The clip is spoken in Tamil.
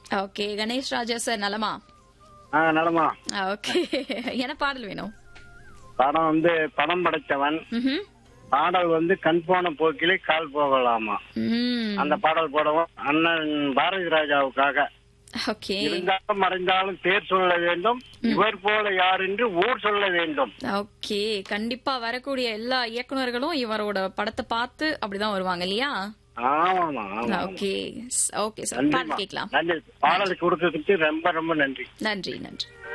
ஓகே கணேஷ் ராஜா சார் நலமா ஆ நலமா ஓகே என்ன பாடல் வேணும் படம் வந்து படம் படைத்தவன் ம்ஹும். பாடல் வந்து கண் போன போக்கிலே கால் போகலாமா ம் அந்த பாடல் போடவும் அண்ணன் பாரதி ராஜாவுக்காக ஓகே இருந்தாலும் மறைந்தாலும் பேர் சொல்ல வேண்டும் இவர் போல யார் என்று ஊர் சொல்ல வேண்டும் ஓகே கண்டிப்பா வரக்கூடிய எல்லா இயக்குனர்களும் இவரோட படத்தை பார்த்து அப்படிதான் வருவாங்க இல்லையா ஆமாமா ஆமா ஓகே ஓகே சார் நன்றிம்மா. பாடல் கேட்கலாம் நன்றி பாடல் கொடுத்ததுக்கு ரொம்ப ரொம்ப நன்றி நன்றி நன்றி